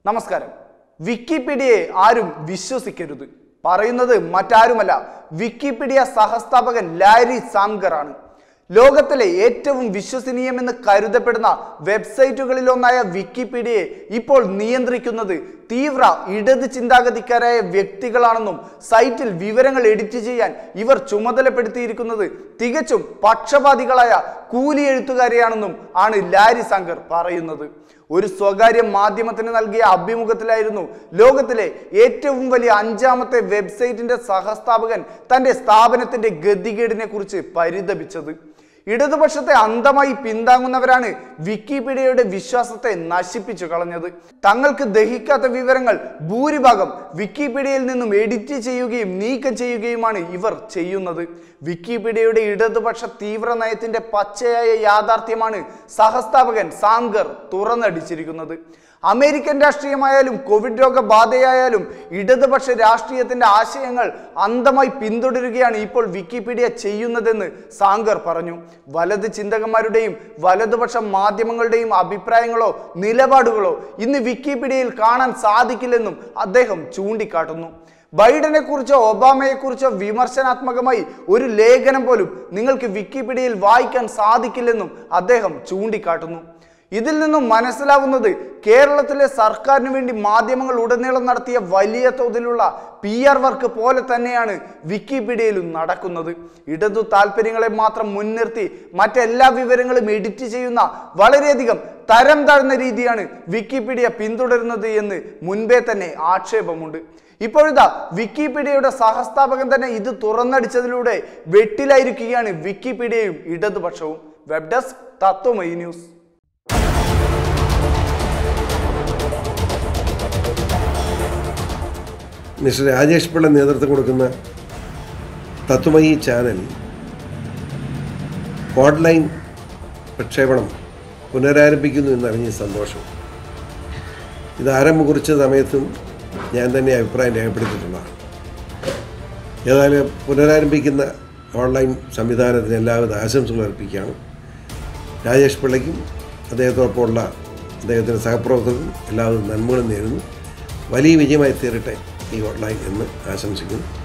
നമസ്കാരം വിക്കിപീഡിയയെ ആരും വിശ്വസിക്കരുത് പറയുന്നത് മറ്റാരുമല്ല വിക്കിപീഡിയ സഹസ്ഥാപകൻ ലാരി സാംഗർ ആണ് ലോകത്തിലെ ഏറ്റവും വിശ്വസനീയമെന്ന് കരുതപ്പെടുന്ന വെബ്സൈറ്റുകളിലൊന്നായ വിക്കിപീഡിയയെ ഇപ്പോൾ നിയന്ത്രിക്കുന്നത് തീവ്ര ഇടത് ചിന്താഗതിക്കാരായ വ്യക്തികളാണെന്നും സൈറ്റിൽ വിവരങ്ങൾ എഡിറ്റ് ചെയ്യാൻ ഇവർ ചുമതലപ്പെടുത്തിയിരിക്കുന്നത് തികച്ചും പക്ഷപാതികളായ കൂലി എഴുത്തുകാരെയാണെന്നും ആണ് ലാരി സാങ്കർ പറയുന്നത് ഒരു സ്വകാര്യ മാധ്യമത്തിന് നൽകിയ അഭിമുഖത്തിലായിരുന്നു ലോകത്തിലെ ഏറ്റവും വലിയ അഞ്ചാമത്തെ വെബ്സൈറ്റിന്റെ സഹസ്ഥാപകൻ തന്റെ സ്ഥാപനത്തിന്റെ ഗതികേടിനെ കുറിച്ച് പരിതപിച്ചത് ഇടതുപക്ഷത്തെ അന്ധമായി പിന്താങ്ങുന്നവരാണ് വിക്കിപീഡിയയുടെ വിശ്വാസത്തെ നശിപ്പിച്ചു കളഞ്ഞത് തങ്ങൾക്ക് ദഹിക്കാത്ത വിവരങ്ങൾ ഭൂരിഭാഗം വിക്കിപീഡിയയിൽ നിന്നും എഡിറ്റ് ചെയ്യുകയും നീക്കം ചെയ്യുകയുമാണ് ഇവർ ചെയ്യുന്നത് വിക്കിപീഡിയയുടെ ഇടതുപക്ഷ തീവ്ര നയത്തിന്റെ പച്ചയായ യാഥാർത്ഥ്യമാണ് സഹസ്ഥാപകൻ സാങ്കർ തുറന്നടിച്ചിരിക്കുന്നത് അമേരിക്കൻ രാഷ്ട്രീയമായാലും കോവിഡ് രോഗബാധയായാലും ഇടതുപക്ഷ രാഷ്ട്രീയത്തിന്റെ ആശയങ്ങൾ അന്ധമായി പിന്തുടരുകയാണ് ഇപ്പോൾ വിക്കിപീഡിയ ചെയ്യുന്നതെന്ന് സാങ്കർ പറഞ്ഞു വലത് ചിന്തകന്മാരുടെയും വലതുപക്ഷ മാധ്യമങ്ങളുടെയും അഭിപ്രായങ്ങളോ നിലപാടുകളോ ഇന്ന് വിക്കിപീഡിയയിൽ കാണാൻ സാധിക്കില്ലെന്നും അദ്ദേഹം ചൂണ്ടിക്കാട്ടുന്നു ബൈഡനെ കുറിച്ചോ ഒബാമയെ കുറിച്ചോ വിമർശനാത്മകമായി ഒരു ലേഖനം പോലും നിങ്ങൾക്ക് വിക്കിപീഡിയയിൽ വായിക്കാൻ സാധിക്കില്ലെന്നും അദ്ദേഹം ചൂണ്ടിക്കാട്ടുന്നു ഇതിൽ നിന്നും മനസ്സിലാവുന്നത് കേരളത്തിലെ സർക്കാരിന് വേണ്ടി മാധ്യമങ്ങൾ ഉടനീളം നടത്തിയ വലിയ തോതിലുള്ള പി ആർ വർക്ക് പോലെ തന്നെയാണ് വിക്കിപീഡിയയിലും നടക്കുന്നത് ഇടതു താല്പര്യങ്ങളെ മാത്രം മുൻനിർത്തി മറ്റെല്ലാ വിവരങ്ങളും എഡിറ്റ് ചെയ്യുന്ന വളരെയധികം തരം താഴ്ന്ന രീതിയാണ് വിക്കിപീഡിയ പിന്തുടരുന്നത് എന്ന് മുൻപേ തന്നെ ആക്ഷേപമുണ്ട് ഇപ്പോഴിതാ വിക്കിപീഡിയയുടെ സഹസ്ഥാപകൻ തന്നെ ഇത് തുറന്നടിച്ചതിലൂടെ വെട്ടിലായിരിക്കുകയാണ് വിക്കിപീഡിയയും ഇടതുപക്ഷവും web desk Tatwamayi news mister Rajesh Pillai നേതൃത്വം കൊടുക്കുന്ന തത്വമയി ചാനൽ ഓൺലൈൻ പ്രക്ഷേപണം പുനരാരംഭിക്കുന്നു എന്നറിഞ്ഞ സന്തോഷം ഇത് ആരംഭം കുറിച്ച സമയത്തും ഞാൻ തന്നെ അഭിപ്രായം രേഖപ്പെടുത്തിയിട്ടുള്ളതാണ് ഏതായാലും പുനരാരംഭിക്കുന്ന ഓൺലൈൻ സംവിധാനത്തിന് എല്ലാവിധ ആശംസകൾ അർപ്പിക്കുകയാണ് രാജേഷ് പിള്ളയ്ക്കും അദ്ദേഹത്തോടൊപ്പമുള്ള അദ്ദേഹത്തിൻ്റെ സഹപ്രവർത്തകർക്കും എല്ലാവിധ നന്മകളും നേരുന്നു വലിയ വിജയമായി തീരട്ടെ ഈ ഓൺലൈൻ എന്ന് ആശംസിക്കുന്നു